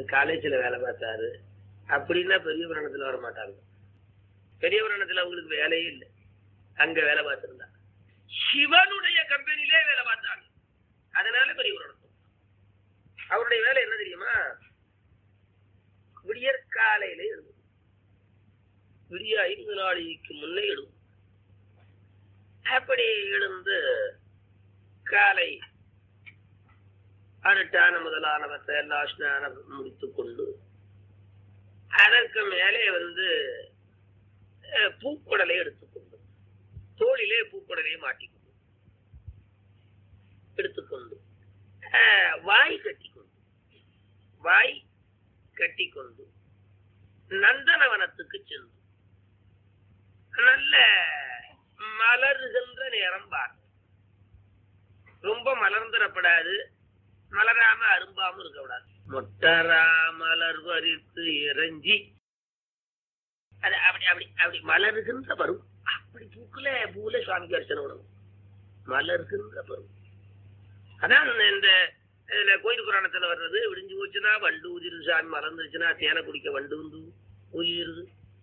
காலேஜில் வேலை பார்த்தாரு அப்படின்னா பெரிய புராணத்தில் வர மாட்டாங்க பெரிய புராணத்தில் அவங்களுக்கு வேலையே இல்லை அங்க வேலை பார்த்திருந்தா சிவனுடைய கம்பெனிலே வேலை பார்த்தாங்க அதனால பெரிய புராணம் அவருடைய வேலை என்ன தெரியுமா விடியற் காலையில எழுதும் விடிய ஐந்து நாளைக்கு முன்னே எழுதும் அப்படி எழுந்து காலை அனுட்டான முதலானவற்றை எல்லா ஸ்நானம் முடித்துக் கொண்டு அதற்கு மேலே வந்து அஹ், பூக்குடலை எடுத்துக்கொண்டு தோளிலே பூக்குடலையை மாட்டிக்கொண்டு எடுத்துக்கொண்டு அஹ், வாய் கட்டிக்கொண்டு வாய் கட்டிக்கொண்டு நந்தனவனத்துக்கு சென்று நல்ல மலருகின்ற நேரம் பார்த்து ரொம்ப மலர்ந்துடப்படாது மலராம அரும்பாம இருக்கக்கூடாது மொட்டரா மலர் பறித்து இறஞ்சி அது அப்படி அப்படி அப்படி மலருகின்ற பருவம் அப்படி பூக்குல பூல சுவாமிக்கு அர்ச்சனை பண்ணணும் மலருகின்ற பருவம் அதான் இந்த இதுல கோயில் புராணத்துல வர்றது விடிஞ்சு போச்சுன்னா வண்டு ஊதிருது சாமி மறந்துருச்சுன்னா தேனை குடிக்க வண்டு வந்து ஊதிருது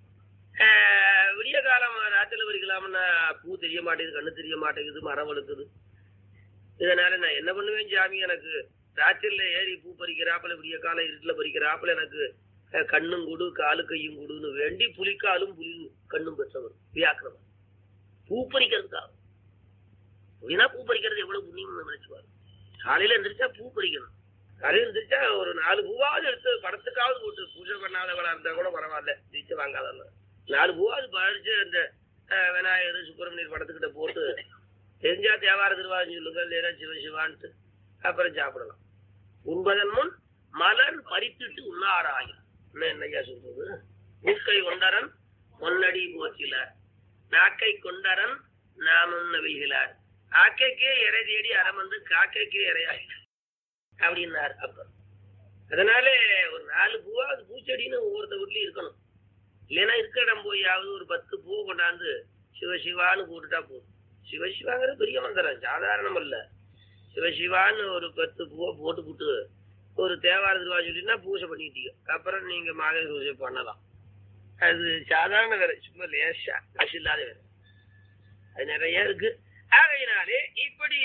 ஆஹ் விடிய காலம் ராத்திரில பறிக்கலாம்னா பூ தெரிய மாட்டேங்குது கண்ணு தெரிய மாட்டேங்குது மரம் வழுக்குது இதனால நான் என்ன பண்ணுவேன் சாமி எனக்கு ராத்திரில ஏறி பூ பறிக்கிறாப்புல விடிய காலம் இருட்டுல பறிக்கிறாப்புல எனக்கு அஹ், கண்ணும் கொடு காலு கையும் கொடுன்னு வேண்டி புலிக்காலும் புலி கண்ணும் பெற்றவர் வியாக்கிரமர் பூ பறிக்கிறதுக்காக அப்படின்னா பூ பறிக்கிறது எவ்வளவு புண்ணியம் நினைச்சுவாரு காலையில எந்திரிச்சா பூ பறிக்கணும் காலையில எந்திரிச்சா ஒரு நாலு பூவாவது எடுத்து படத்துக்காவது போட்டு பூஜை பண்ணாதவளா இருந்தா கூட பரவாயில்ல ஜெயிச்சு வாங்காதவங்க நாலு பூவாவது பறிச்சு அந்த அஹ், விநாயகர் சுப்பிரமணியர் படத்துக்கிட்ட போட்டு தெரிஞ்சா தேவார திருவாரூர் சொல்லுங்க இல்லையா சிவசிவான்ட்டு அப்புறம் சாப்பிடலாம் உண்பதன் முன் மலர் பறித்துட்டு உண்ணாராயும் என்ன என்னையா சொல்றது மூக்கை கொண்டரன் பொன்னடி போச்சிலார் நாக்கை கொண்டரன் நாமம் நவிழ்கிறார் ஆக்கைக்கே இறை தேடி அறம் வந்து காக்கைக்கே இறையாயிட்டு அப்படின்னார் அப்ப அதனால ஒரு நாலு பூவாவது பூச்செடின்னு ஒவ்வொருத்த வீட்லயும் இருக்கணும் இல்லைன்னா இருக்க இடம் போயாவது ஒரு பத்து பூ கொண்டாந்து சிவசிவான்னு போட்டுட்டா போதும் சிவசிவாங்கிறது பெரிய மந்திரம் சாதாரணம் இல்ல சிவசிவான்னு ஒரு பத்து பூவை போட்டு போட்டு ஒரு தேவார திருவா சொல்லினா பூஜை பண்ணிட்டீங்க அப்புறம் நீங்க மாக பூஜை பண்ணலாம் அது சாதாரண வேலை சும்மா லேசா காசு இல்லாத வேலை அது நிறைய இருக்கு ஆகையினாலே இப்படி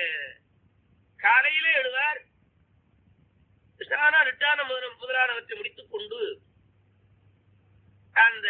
காலையில எழுவார் ஸ்நான ரிட்டான முதல் முதலானவற்றை முடித்துக் கொண்டு அந்த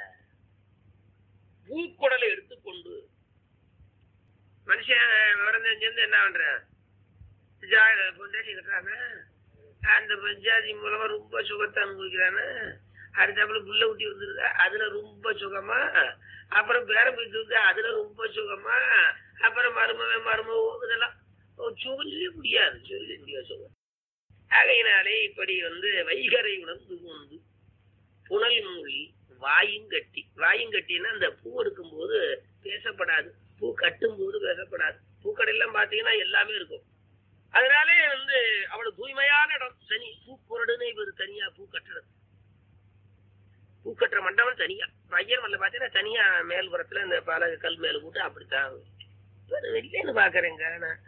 பூக்குடலை எடுத்துக்கொண்டு மனுஷன் விவரம் தெரிஞ்சிருந்து என்ன பண்றேன் ஜா- பொண்டாட்டி இருக்கிறாங்க அந்த பஞ்சாதி மூலமா ரொம்ப சுகத்தை அனுபவிக்கிறானே அடுத்தாப்புல புள்ள ஊட்டி வந்துருது அதுல ரொம்ப சுகமா அப்புறம் பேரம் பேச்சு அதுல ரொம்ப சுகமா அப்புறம் மருமவன் மருமவோ இதெல்லாம் ஓ, சொல்லி முடியாது சொல்லி முடியாது சுகம் ஆகையினாலே இப்படி வந்து வைகரை உணர்ந்து கொண்டு புனல் மூழி வாயுங்கட்டி வாயுங்கட்டின்னா அந்த பூ எடுக்கும் போது பேசப்படாது பூ கட்டும் போது பேசப்படாது பூக்கடையெல்லாம் பாத்தீங்கன்னா எல்லாமே இருக்கும் அதனாலே வந்து அவ்வளவு தூய்மையான இடம் சனி பூக்குரடுன்னு இவர் தனியா பூ கட்டுறது பூ கட்டுற மண்டபம் தனியா பையன் மல்ல பாத்தீங்கன்னா தனியா மேல்புறத்துல இந்த பல கல் மேல போட்டு அப்படித்தான் வெளியேன்னு பாக்குறேங்க நான்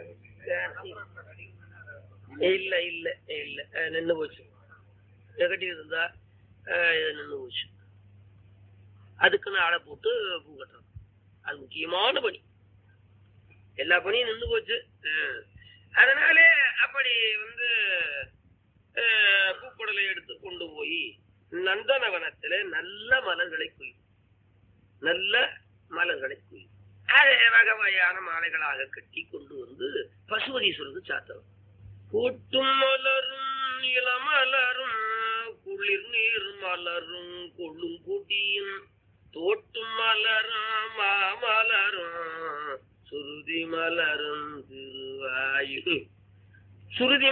இல்ல இல்ல இல்ல அஹ் நின்னு போச்சு நெகட்டிவ் இருந்தா அஹ் இது நின்னு போச்சு அதுக்குன்னு ஆளை போட்டு பூ கட்டுறது அது முக்கியமான பணி எல்லா பணியும் நின்று போச்சு அஹ் அதனாலே அப்படி வந்து அஹ், பூக்குடலை எடுத்து கொண்டு போய் நந்தனவனத்திலே நல்ல மலர்களை குயில் நல்ல மலர்களை குயில் அதை வகை வகையான மாலைகளாக கட்டி கொண்டு வந்து பசுபதீஸ்வரருக்கு சாத்தணும் கூட்டும் மலரும் இளமலரும் குளிர் நீர் மலரும் கொள்ளும் குடியும் தோட்டும் மலரும் மாமலரும் சுருதி மலரும் திருவாயு சுருதி